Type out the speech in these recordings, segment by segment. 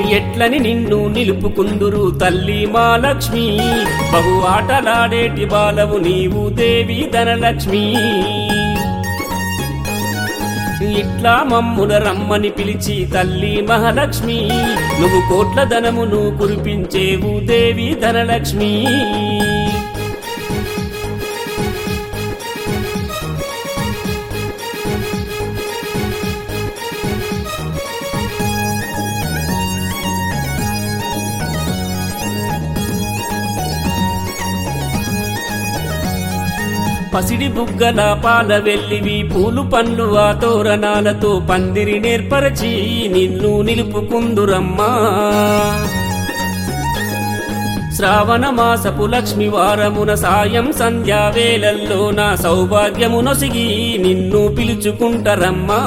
ఎట్లని నిన్ను నిలుపుకుందురు తల్లి మా లక్ష్మి బహు ఆటలాడేటి బాలవు నీవు దేవి ధనలక్ష్మి ఇట్లా మమ్ముల రమ్మని పిలిచి తల్లి మహాలక్ష్మి నువ్వు కోట్ల ధనమును కురిపించేవు దేవి ధనలక్ష్మి పసిడి బుగ్గల పాల వెల్లివి పూలు పండ్లు ఆ తోరణాలతో పందిరి నేర్పరచి నిన్ను నిలుపుకుందురమ్మా శ్రావణ మాసపు లక్ష్మి వారమున సాయం సంధ్యా వేళల్లో నా సౌభాగ్యమునొసిగి నిన్ను పిలుచుకుంటరమ్మా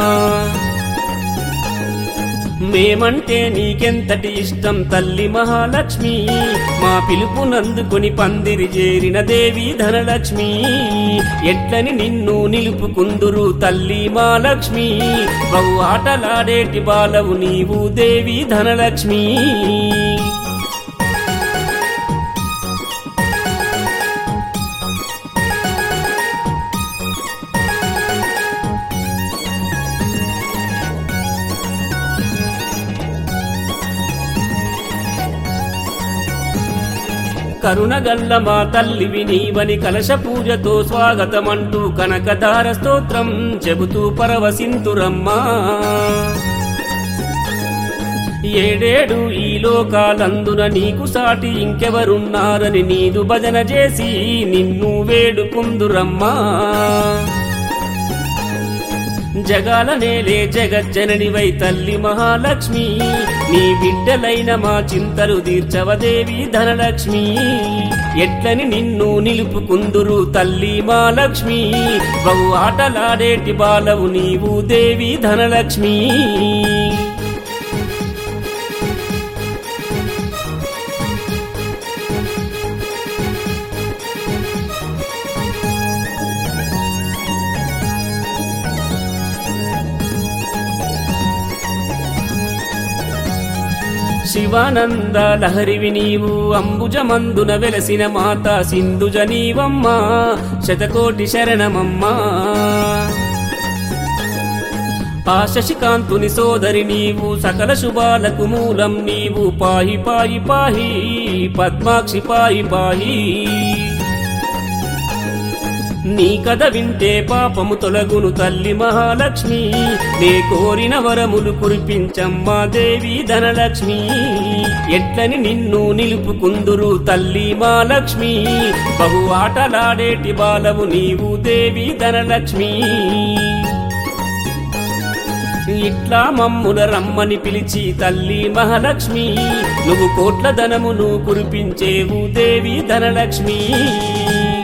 మేమంటే నీకెంతటి ఇష్టం తల్లి మహాలక్ష్మి మా పిలుపునందుకొని పందిరి చేరిన దేవి ధనలక్ష్మి ఎట్లని నిన్ను నిలుపుకుందురు తల్లి మా లక్ష్మి బహు ఆటలాడేటి బాలవు నీవు దేవి ధనలక్ష్మి కరుణగల్ల మా తల్లివి నీవని కలశ పూజతో స్వాగతమంటూ కనకదార స్తోత్రం చెబుతూ పరవశింతురమ్మా ఏడేడు ఈ లోకాలందున నీకు సాటి ఇంకెవరున్నారని నీదు భజన చేసి నిన్ను వేడుకుందురమ్మా జగాల నేలే జగజ్జననివై తల్లి మహాలక్ష్మి నీ బిడ్డలైన మా చింతలు తీర్చవదేవి ధనలక్ష్మి ఎట్లని నిన్ను నిలుపుకుందురు తల్లి మా లక్ష్మి బహు ఆటలాడేటి బాలవు నీవు దేవి ధనలక్ష్మి శివానంద లహరివి నీవు అంబుజమందున వెలసిన మాత సింధుజ నీవమ్మా శతకోటి శరణమమ్మా ఆ శశికాంతుని సోదరి నీవు సకల శుభాలకు మూలం నీవు పాహి పాహి పాహి పద్మాక్షి పాహి పాహి నీ కథ వింటే పాపము తొలగును తల్లి మహాలక్ష్మి నే కోరిన వరములు కురిపించమ్మా దేవి ధనలక్ష్మి ఎట్లని నిన్ను నిలుపుకుందురు తల్లి మా లక్ష్మి బహు ఆటలాడేటి బాలవు నీవు దేవి ధనలక్ష్మి ఇట్లా మమ్ముల రమ్మని పిలిచి తల్లి మహాలక్ష్మి నువ్వు కోట్ల ధనమును కురిపించేవు దేవి ధనలక్ష్మి